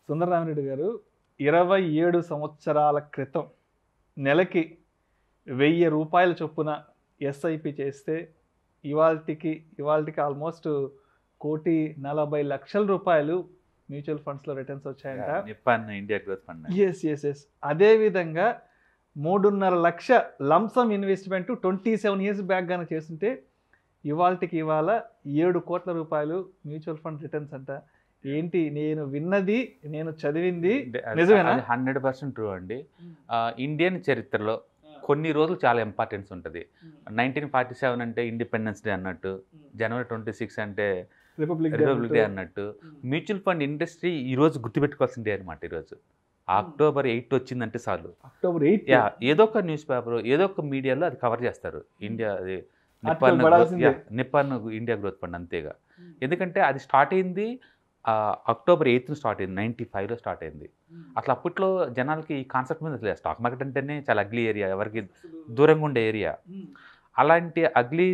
సుందరరామరెడ్డి గారు ఇరవై ఏడు సంవత్సరాల క్రితం నెలకి వెయ్యి రూపాయల చొప్పున ఎస్ఐపి చేస్తే ఇవాల్టికి ఇవాల్టికి ఆల్మోస్ట్ కోటి నలభై లక్షల రూపాయలు మ్యూచువల్ ఫండ్స్లో రిటర్న్స్ వచ్చాయంట Nippon India growth fund yes yes yes అదేవిధంగా మూడున్నర lakh lump sum investment twenty seven years back గానే చేస్తుంటే ఇవాళకి ఇవాళ ఏడు కోట్ల రూపాయలు మ్యూచువల్ ఫండ్ రిటర్న్స్ అంట ఏంటి నేను విన్నది నేను చదివింది నిజమేనా? హండ్రెడ్ పర్సెంట్ ట్రూ అండి ఆ, ఇండియన్ చరిత్రలో కొన్ని రోజులు చాలా ఇంపార్టెన్స్ ఉంటుంది నైన్టీన్ ఫార్టీ సెవెన్ అంటే ఇండిపెండెన్స్ డే అన్నట్టు జనవరి ట్వంటీ సిక్స్ అంటే రిపబ్లిక్ రిపబ్లిక్ డే అన్నట్టు మ్యూచువల్ ఫండ్ ఇండస్ట్రీ ఈ రోజు గుర్తుపెట్టుకోవాల్సిన డే అనమాట ఈరోజు అక్టోబర్ ఎయిట్ వచ్చిందంటే చాలు అక్టోబర్ ఎయిత్ యా ఏదో ఒక న్యూస్ పేపర్ ఏదో ఒక మీడియాలో అది కవర్ చేస్తారు ఇండియా అది Article నిప్పాన్ పడాల్సిందే. Yeah, Nippon India growth fund అంతేగా ఎందుకంటే అది స్టార్ట్ అయింది ఆ, అక్టోబర్ ఎయిత్ స్టార్ట్ అయింది నైంటీ ఫైవ్లో స్టార్ట్ అయింది అట్లా అప్పట్లో జనాలకి ఈ కాన్సెప్ట్ మీద తెలియదు స్టాక్ మార్కెట్ అంటేనే చాలా అగ్లీ ఏరియా ఎవరికి దూరంగా ఉండే ఏరియా అలాంటి అగ్లీ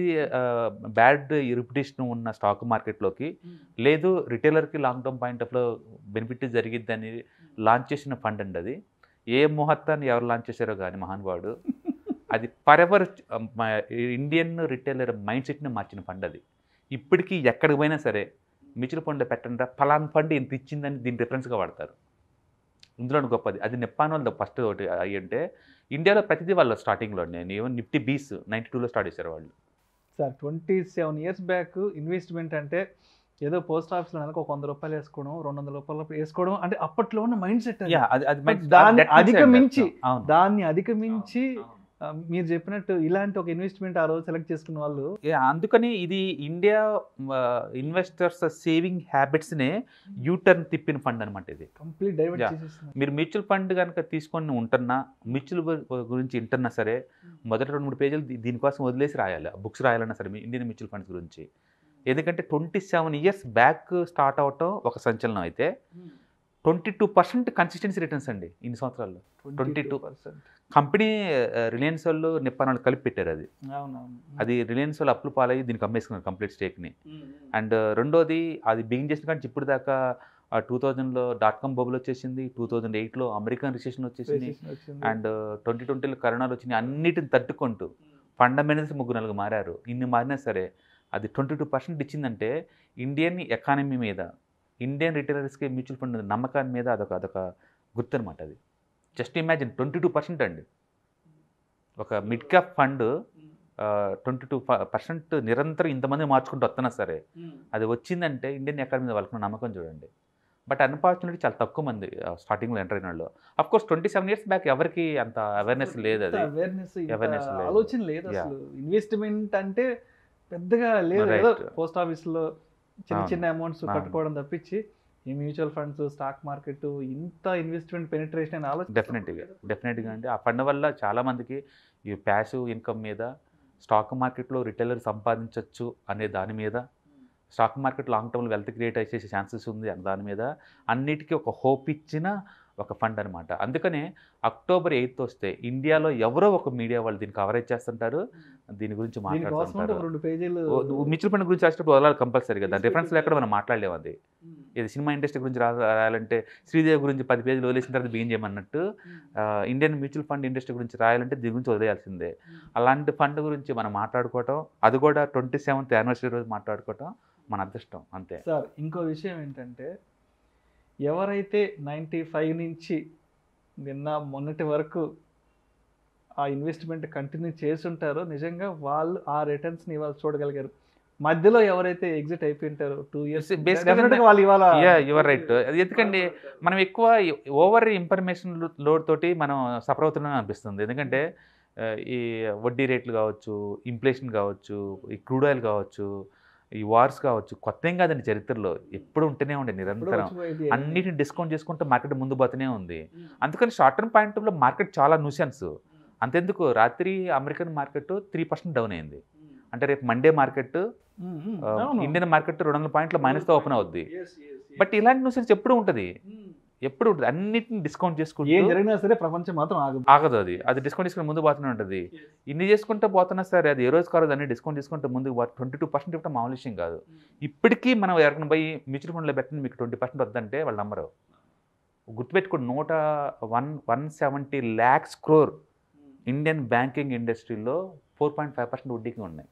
బ్యాడ్ రిప్యుటేషన్ ఉన్న స్టాక్ మార్కెట్లోకి లేదు రిటైలర్కి లాంగ్ టర్మ్ పాయింట్ ఆఫ్లో బెనిఫిట్ జరిగిద్దని లాంచ్ చేసిన ఫండ్ అండి అది ఏ ముహూర్తాన్ని ఎవరు లాంచ్ చేశారో కానీ మహానుభావుడు అది ఫరెవర్ ఇండియన్ రిటైలర్ మైండ్ సెట్ని మార్చిన ఫండ్ అది ఇప్పటికీ ఎక్కడికి పోయినా సరే మ్యూచువల్ ఫండ్ పెట్టండి ఫలాన్ ఫండ్ ఇంత ఇచ్చిందని దీన్ని రిఫరెన్స్గా వాడతారు ఇందులో గొప్పది అది నిప్పాన్ వాళ్ళు ఫస్ట్ ఒకటి అయ్యి అంటే ఇండియాలో ప్రతిదీ వాళ్ళు స్టార్టింగ్లో నేను ఈవెన్ నిఫ్టీ బీస్ నైంటీ టూలో స్టార్ట్ చేశారు వాళ్ళు sir twenty seven years back investment అంటే ఏదో పోస్ట్ ఆఫీస్లో నెలకు ఒక వంద రూపాయలు వేసుకోవడం రెండు వందల రూపాయలు వేసుకోవడం అంటే అప్పట్లో ఉన్న మైండ్ సెట్ యా అది అది But మంచి- దాన్ని that means అధిగమించి, that. అవును దాన్ని అధిగమించి అవును. ఆ, మీరు చెప్పినట్టు ఇలాంటి ఒక ఇన్వెస్ట్మెంట్ ఆ రోజు సెలెక్ట్ చేసుకున్న వాళ్ళు యా, అందుకని ఇది ఇండియా ఇన్వెస్టర్స్ సేవింగ్ హ్యాబిట్స్నే యూటర్న్ తిప్పిన ఫండ్ అనమాట ఇది కంప్లీట్ డైవర్ట్ Yeah. చేసేస్తున్నారు మీరు మ్యూచువల్ ఫండ్ కనుక తీసుకొని ఉంటున్నా మ్యూచువల్ గు- గురించి వింటున్నా సరే మొదటి రెండు మూడు పేజీలు దీ- దీనికోసం వదిలేసి రాయాలి బుక్స్ రాయాలన్నా సరే మీ ఇండియన్ మ్యూచువల్ ఫండ్స్ గురించి ఎందుకంటే twenty seven years back start అవటం ఒక సంచలనం అయితే twenty two percent consistency returns అండి ఇన్ని సంవత్సరాల్లో 22. కంపెనీ రిలయన్స్ వాళ్ళు నిప్పాన్ వాళ్ళు కలిపి పెట్టారు అది అవునవును అది రిలయన్స్ వాళ్ళు అప్పులు పాలయ్యి దీనికి అమ్మేసుకున్నారు కంప్లీట్ స్టేక్ని అండ్ రెండోది అది బిగిన్ చేసిన కానీ ఇప్పుడు దాకా టూ థౌజండ్లో డాట్ కామ్ బబుల్ వచ్చేసింది టూ థౌజండ్ ఎయిట్లో అమెరికన్ రిసెషన్ వచ్చేసింది అండ్ ట్వంటీ ట్వంటీలో కరోనాలు వచ్చినాయి అన్నిటిని తట్టుకుంటూ ఫండమెంటల్స్ ముగ్గురు నలుగు మారారు ఇన్ని మారినా సరే అది ట్వంటీ టూ పర్సెంట్ ఇచ్చిందంటే ఇండియన్ ఎకానమీ మీద ఇండియన్ రిటైలర్స్కి మ్యూచువల్ ఫండ్ నమ్మకాన్ని మీద అదొక అదొక గుర్తు అనమాట అది just imagine twenty two percent అండి ఒక mid cap fund twenty two percent నిరంతరం ఇంతమంది మార్చుకుంటూ వస్తున్నా సరే అది వచ్చిందంటే ఇండియన్ ఎకానమీ మీద వాళ్ళకున్న నమ్మకం చూడండి బట్ అన్ఫార్చునేట్లీ చాలా తక్కువ మంది స్టార్టింగ్లో ఎంటర్ అయిన వాళ్ళు of course twenty seven years back ఎవరికి అంత అవేర్నెస్ లేదు అది అవేర్నెస్ Awareness లేదు. ఆలోచన లేదు Yeah. అసలు ఇన్వెస్ట్మెంట్ అంటే పెద్దగా లేదు Right. ఏదో పోస్ట్ ఆఫీస్ లో చిన్న అవును. చిన్న అమౌంట్స్ అవును. కట్టుకోవడం తప్పించి ఈ మ్యూచువల్ ఫండ్స్ స్టాక్ మార్కెట్ ఇంత ఇన్వెస్ట్మెంట్ పెనిట్రేషన్ అని ఆలోచన డెఫినెట్గా డెఫినెట్గా అండి ఆ ఫండ్ వల్ల చాలామందికి ఈ ప్యాసివ్ ఇన్కమ్ మీద స్టాక్ మార్కెట్లో రిటైలర్ సంపాదించవచ్చు అనే దాని మీద స్టాక్ మార్కెట్ లాంగ్ టర్మ్లో వెల్త్ క్రియేట్ చేసే ఛాన్సెస్ ఉంది అనే దాని మీద అన్నిటికీ ఒక హోప్ ఇచ్చిన ఒక ఫండ్ అనమాట అందుకనే అక్టోబర్ ఎయిత్ వస్తే ఇండియాలో ఎవరో ఒక మీడియా వాళ్ళు దీన్ని కవరేజ్ చేస్తుంటారు దీని గురించి దీనికోసం అంటే మాట్లాడుతుంటారు ఒక రెండు పేజీలు మ్యూచువల్ ఫండ్ గురించి రాసేటప్పుడు వదలాలి కంపల్సరీగా దాని రిఫరెన్స్ లేకుండా మనం మాట్లాడలేము అది ఇది సినిమా ఇండస్ట్రీ గురించి రా- రాయాలంటే శ్రీదేవి గురించి పది పేజీలు వదిలేసిన తర్వాత బిగిన్ చేయమన్నట్టు ఆ, ఇండియన్ మ్యూచువల్ ఫండ్ ఇండస్ట్రీ గురించి రాయాలంటే దీని గురించి వదిలేయాల్సిందే అలాంటి ఫండ్ గురించి మనం మాట్లాడుకోవటం అది కూడా ట్వంటీ సెవెంత్ యానివర్సరీ రోజు మాట్లాడుకోవటం మన అదృష్టం అంతే సార్ ఇంకో విషయం ఏంటంటే ఎవరైతే నైంటీ ఫైవ్ నుంచి నిన్న మొన్నటి వరకు ఆ ఇన్వెస్ట్మెంట్ కంటిన్యూ చేస్తుంటారో నిజంగా వాళ్ళు ఆ రిటర్న్స్ని ఇవాళ చూడగలిగారు మధ్యలో ఎవరైతే ఎగ్జిట్ అయిపోయింటారో టూ ఇయర్స్ Basically డెఫినెట్గా వాళ్ళు ఇవాళ యా యువర్ రైట్ అది ఎందుకంటే మనం ఎక్కువ ఓవర్ ఇన్ఫర్మేషన్ లోడ్ తోటి మనం సఫర్ అవుతున్నాం అనిపిస్తుంది ఎందుకంటే ఆ, ఈ వడ్డీ రేట్లు కావచ్చు ఇన్ఫ్లేషన్ కావచ్చు ఈ క్రూడ్ ఆయిల్ కావచ్చు ఈ వార్స్ కావచ్చు కొత్త ఏం కాదండి చరిత్రలో ఎప్పుడు ఉంటూనే ఉండే ఇప్పుడు నిరంతరం వచ్చిపోయేది అన్నిటిని డిస్కౌంట్ చేసుకుంటూ మార్కెట్ ముందు పోతూనే ఉంది అందుకని షార్ట్ టర్మ్ పాయింట్ లో మార్కెట్ చాలా న్యూసెన్స్ అంతెందుకు రాత్రి American market three percent down అయింది అంటే రేపు మండే మార్కెట్ ఉమ్, ఉమ్, అవును. ఇండియన్ మార్కెట్ రెండు వందల పాయింట్ల మైనస్తో ఓపెన్ అవుద్ది బట్ ఇలాంటి న్యూసెన్స్ ఎప్పుడు ఉంటుంది ఎప్పుడు ఉంటుంది అన్నిటిని డిస్కౌంట్ ఏం చేసుకుంటూ జరిగినా సరే ప్రపంచం మాత్రం ఆగదు ఆగదు అది అది డిస్కౌంట్ తీసుకుని ముందు పోతూనే ఉంటుంది ఇన్ని చేసుకుంటూ పోతున్నా సరే అది ఏ రోజు కాదు అన్ని డిస్కౌంట్ తీసుకుంటూ ముందుకు ట్వంటీ టూ పర్సెంట్ ఇవ్వడం మామూలు విషయం కాదు ఇప్పటికీ మనం ఎవరికైనా పోయి మ్యూచువల్ ఫండ్లో పెట్టండి మీకు ట్వంటీ పర్సెంట్ వద్దంటే వాళ్ళు నమ్మరు గుర్తుపెట్టుకోండి నూట one one seventy lakhs crore Indian banking ఇండస్ట్రీలో ఫోర్ పాయింట్ ఫైవ్ పర్సెంట్ వడ్డీకి ఉన్నాయి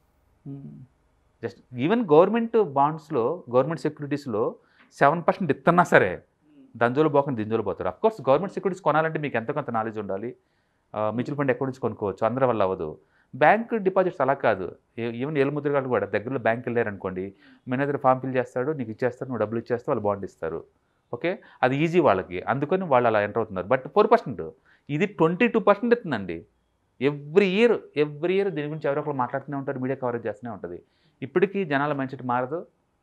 జస్ట్ ఈవెన్ గవర్నమెంట్ బాండ్స్లో గవర్నమెంట్ సెక్యూరిటీస్లో సెవెన్ పర్సెంట్ ఇస్తున్నా సరే దంజోలు పోకుండా దింజోలు పోతారు అఫ్కోర్స్ గవర్నమెంట్ సెక్యూరిటీస్ కొనాలంటే మీకు ఎంతో కొంత నాలెడ్జ్ ఉండాలి మ్యూచువల్ ఫండ్ ఎక్కడి నుంచి కొనుక్కోవచ్చు అందరి వల్ల అవ్వదు బ్యాంక్ డిపాజిట్స్ అలా కాదు ఏ- ఈవెన్ ఏలుముద్ర గారు కూడా దగ్గరలో బ్యాంక్ వెళ్ళారనుకోండి మేనేజర్ ఫామ్ ఫిల్ చేస్తాడు నీకు ఇచ్చేస్తారు నువ్వు డబ్బులు ఇచ్చేస్తే వాళ్ళు బాండ్ ఇస్తారు ఓకే అది ఈజీ వాళ్ళకి అందుకని వాళ్ళు అలా ఎంటర్ అవుతున్నారు బట్ ఫోర్ పర్సెంట్ ఇది ట్వంటీ టూ పర్సెంట్ ఇస్తుందండి ఎవ్రీ ఇయర్ ఎవ్రీ ఇయర్ దీని గురించి ఎవరో ఒకరు మాట్లాడుతూనే ఉంటారు మీడియా కవరేజ్ చేస్తూనే ఉంటుంది ఇప్పటికీ జనాల మైండ్ సెట్ మారదు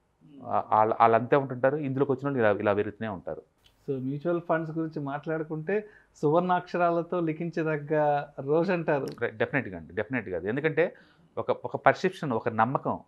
ఆ- వాళ్ళ వాళ్ళు అంతే ఉంటుంటారు ఇందులోకి వచ్చిన వాళ్ళు ఇలా ఇలా పెరుగుతూనే ఉంటారు సో మ్యూచువల్ ఫండ్స్ గురించి మాట్లాడుకుంటే సువర్ణాక్షరాలతో లిఖించదగ్గ రోజు అంటారు డెఫినెట్గా అండి డెఫినెట్గా అది ఎందుకంటే ఒక ఒక పర్సెప్షన్ ఒక నమ్మకం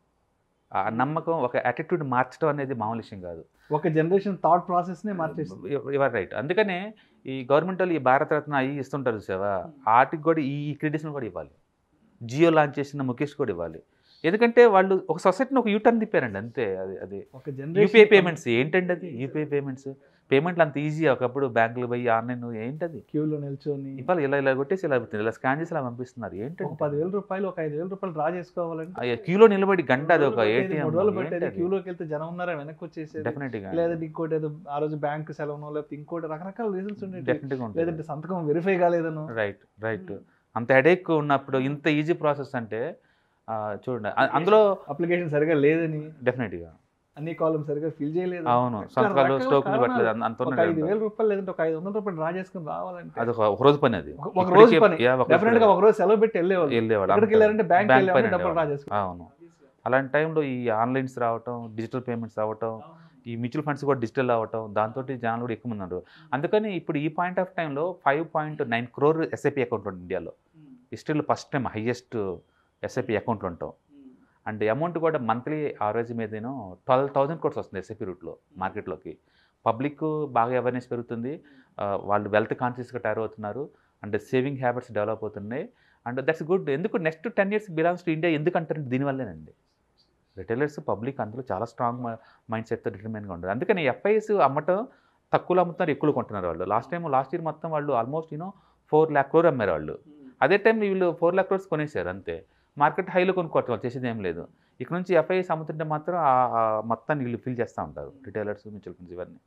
ఆ నమ్మకం ఒక యాటిట్యూడ్ మార్చడం అనేది మామూలు విషయం కాదు ఒక జనరేషన్ థాట్ ప్రాసెస్నే మార్చేస్తుంది యువర్ రైట్ అందుకనే ఈ గవర్నమెంట్ వాళ్ళు ఈ భారత రత్న అవి ఇస్తుంటారు సేవా వాటికి కూడా ఈ క్రెడిట్స్ని కూడా ఇవ్వాలి జియో లాంచ్ చేసిన ముఖేష్ కూడా ఇవ్వాలి ఎందుకంటే వాళ్ళు ఒక సొసైటీని ఒక యూటర్న్ తిప్పారండి అంతే అది అది ఒక యూపీఐ జనరేషన్ పేమెంట్స్ ఏంటండి అది యూపీఐ పేమెంట్స్ పేమెంట్లు అంత ఈజీ ఒకప్పుడు బ్యాంకులు పోయి ఆన్లైన్ ఏంటది క్యూలో నిల్చొని ఇవాళ ఇలా ఇలా కొట్టేసి ఇలా ఇలా స్కాన్ చేసి ఇలా పంపిస్తున్నారు ఒక ఏంటంటే పదివేల రూపాయలు ఒక ఐదు వేల రూపాయలు డ్రా చేసుకోవాలంటే ఆ క్యూలో నిలబడి గంట అది ఒక మూడు రోజులు ఏటీఎం పట్టేది, మూడు రోజులు పట్టేది క్యూలోకి వెళ్తే జనం ఉన్నారా వెనక్కి వచ్చేసేది డెఫినెట్గా లేదంటే ఇంకోటి ఏదో ఆ రోజు బ్యాంక్ సెలవునో లేకపోతే ఇంకోటి రకరకాల రీజన్స్ ఉండేవి డెఫినెట్గా ఉంటుంది లేదంటే సంతకం వెరిఫై కాలేదనో రైట్ రైట్ అంత హెడేక్ ఉన్నప్పుడు ఇంత ఈజీ ప్రాసెస్ అంటే ఆ, చూడండి అ- అందులో అప్లికేషన్ సరిగా లేదని డెఫినెట్గా అన్ని కాలం సరిగా ఫిల్ చేయలేదు అవును రకరకాల సంతకాలు స్టోకులు కారణాలు. పెట్టలేదు అంత- అంత ఒక ఉన్నది ఐదు అంత. వేల రూపాయలు లేదంటే ఒక ఐదు వందల రూపాయలు డ్రా చేసుకుని రావాలంటే అది ఒక ఒక రోజు పని అది ఒక- ఒక ఇప్పటికే- రోజు పని. యా, ఒక రోజు డెఫినెట్ గా పని. ఒక రోజు సెలవు పెట్టి వెళ్ళేవాళ్ళు వెళ్ళేవాడు ఎక్కడికి అంతే. వెళ్ళారంటే బ్యాంక్ బ్యాంక్ వెళ్ళామంటే పైన డబ్బులు డ్రా వెళ్ళేవాడు. చేసుకుని అవును అలాంటి టైంలో ఈ ఆన్లైన్స్ రావటం డిజిటల్ పేమెంట్స్ రావటం ఈ మ్యూచువల్ ఫండ్స్ కూడా డిజిటల్ అవ్వటం దాంతో జనాలు కూడా ఎక్కువ మంది ఉన్నారు అందుకని ఇప్పుడు ఈ పాయింట్ ఆఫ్ టైంలో five point nine crore SIP account ఉంది ఇండియాలో హిస్టరీలో ఫస్ట్ టైం హైయెస్ట్ ఎస్ఐపి అకౌంట్లు ఉంటాం అండ్ అమౌంట్ కూడా మంత్లీ ఆవరేజ్ మీదేనో ట్వెల్వ్ థౌసండ్ కోర్స్ వస్తుంది ఎస్ఐపి రూట్లో మార్కెట్లోకి పబ్లిక్ బాగా అవేర్నెస్ పెరుగుతుంది ఆ, వాళ్ళు వెల్త్ కాన్షియస్గా తయారు అవుతున్నారు అండ్ సేవింగ్ హ్యాబిట్స్ డెవలప్ అవుతున్నాయి అండ్ దట్స్ గుడ్ ఎందుకు next ten years belongs to India ఎందుకు అంటారంటే దీనివల్లేనండి రిటైలర్స్ పబ్లిక్ అందులో చాలా స్ట్రాంగ్ మైండ్ సెట్తో డిటర్మైన్గా ఉండదు అందుకని ఎఫ్ఐఎస్ అమ్మటం తక్కువలో అమ్ముతున్నారు ఎక్కువ కొంటున్నారు వాళ్ళు లాస్ట్ టైం లాస్ట్ ఇయర్ మొత్తం వాళ్ళు almost you know four lakh crore అమ్మారు వాళ్ళు అదే టైం వీళ్ళు ఫోర్ ల్యాక్ క్రోర్స్ కొనేసారు అంతే మార్కెట్ హైలో కొనుక్కోవటం వాళ్ళు చేసేది ఏం లేదు ఇక్కడ నుంచి ఎఫ్ఐఎస్ అమ్ముతుంటే మాత్రం ఆ- ఆ మొత్తాన్ని వీళ్ళు ఫిల్ చేస్తూ ఉంటారు రిటైలర్స్ మ్యూచువల్ ఫండ్స్ ఇవన్నీ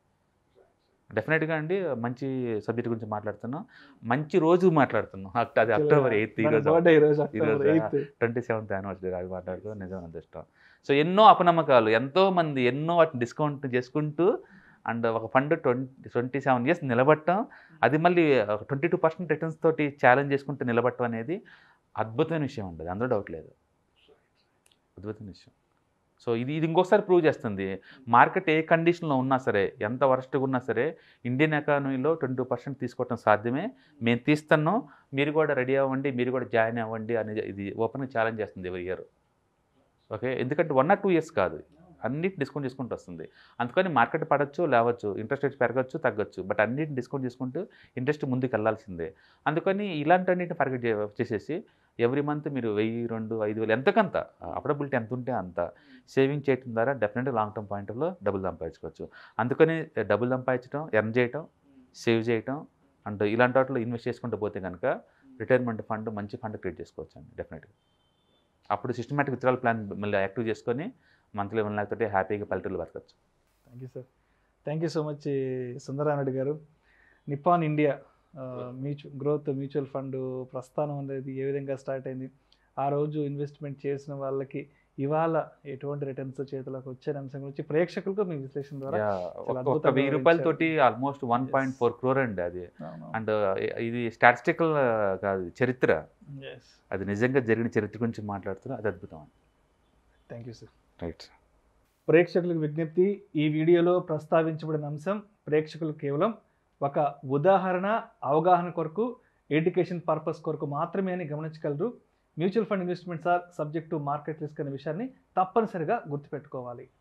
డెఫినెట్గా అండి మంచి సబ్జెక్ట్ గురించి మాట్లాడుతున్నాం మంచి రోజు మాట్లాడుతున్నాం అక్ట- అది అక్టోబర్ ఎయిత్ ఈ రోజు బర్త్డే ఈ రోజు అక్టోబర్ ఈరోజు, ఎయిత్ ట్వంటీ సెవెంత్ యానివర్సరీ అది మాట్లాడుతూ నిజం అదృష్టం సో ఎన్నో అపనమ్మకాలు ఎంతో మంది ఎన్నో వాటిని డిస్కౌంట్ చేసుకుంటూ అండ్ ఒక fund twenty twenty seven years నిలబడటం అది మళ్ళీ ట్వంటీ టూ పర్సెంట్ రిటర్న్స్ తోటి ఛాలెంజ్ చేసుకుంటూ నిలబడటం అనేది అద్భుతమైన విషయం అండి అందులో డౌట్ లేదు అద్భుతమైన విషయం సో ఇది ఇది ఇంకొకసారి ప్రూవ్ చేస్తుంది మార్కెట్ ఏ కండిషన్లో ఉన్నా సరే ఎంత వరస్ట్గా ఉన్నా సరే ఇండియన్ ఎకానమీలో ట్వంటీ పర్సెంట్ తీసుకోవటం సాధ్యమే మేము తీస్తున్నాం మీరు కూడా రెడీ అవ్వండి మీరు కూడా జాయిన్ అవ్వండి అనేది ఇది ఓపెన్గా ఛాలెంజ్ చేస్తుంది ఎవరి ఇయర్ ఓకే ఎందుకంటే వన్ ఆర్ టూ ఇయర్స్ కాదు అన్నిటి డిస్కౌంట్ చేసుకుంటూ వస్తుంది అందుకని మార్కెట్ పడవచ్చు లేవచ్చు ఇంట్రెస్ట్ రేట్స్ పెరగచ్చు తగ్గచ్చు బట్ అన్నిటిని డిస్కౌంట్ చేసుకుంటూ ఇంట్రెస్ట్ ముందుకు వెళ్ళాల్సిందే అందుకని ఇలాంటి అన్నిటిని టార్గెట్ చేసేసి ఎవ్రీ మంత్ మీరు వెయ్యి రెండు ఐదు వేలు ఎంతకంత అఫోర్డబిలిటీ ఎంత ఉంటే అంత సేవింగ్ చేయడం ద్వారా డెఫినెట్గా లాంగ్ టర్మ్ పాయింట్లో డబ్బులు సంపాదించుకోవచ్చు అందుకని డబ్బులు సంపాదించడం ఎర్న్ చేయటం సేవ్ చేయటం అండ్ ఇలాంటి వాటిలో ఇన్వెస్ట్ చేసుకుంటూ పోతే కనుక రిటైర్మెంట్ ఫండ్ మంచి ఫండ్ క్రియేట్ చేసుకోవచ్చు అండి డెఫినెట్గా అప్పుడు సిస్టమేటిక్ విత్డ్రాల్ ప్లాన్ మళ్ళీ యాక్టివ్ చేసుకొని మంత్లీ వన్ ల్యాక్ తోటి హ్యాపీగా పల్లెటూరు బతకచ్చు thank you sir thank you so much Sundara Reddy గారు నిప్పాన్ ఇండియా మ్యూచు గ్రోత్ మ్యూచువల్ ఫండ్ ప్రస్థానం అనేది ఏ విధంగా స్టార్ట్ అయింది ఆ రోజు ఇన్వెస్ట్మెంట్ చేసిన వాళ్ళకి ఇవాళ ఎటువంటి రిటర్న్స్ చేతులకు వచ్చే అంశం గురించి ప్రేక్షకులకు మీ విశ్లేషణ ద్వారా ఒక అద్భుతంగా వెయ్యి రూపాయలతోటి almost one point four crore అండి అది అండ్ ఇది స్టాటిస్టికల్ కాదు చరిత్ర అది నిజంగా జరిగిన చరిత్ర గురించి మాట్లాడుతున్నా అది అద్భుతం థ్యాంక్ యూ సార్ రైట్ ప్రేక్షకులకు విజ్ఞప్తి ఈ వీడియోలో ప్రస్తావించబడిన అంశం ప్రేక్షకులు కేవలం ఒక ఉదాహరణ అవగాహన కొరకు ఎడ్యుకేషన్ పర్పస్ కొరకు మాత్రమే అని గమనించగలరు mutual fund investments are subject to market risk అనే విషయాన్ని తప్పనిసరిగా గుర్తుపెట్టుకోవాలి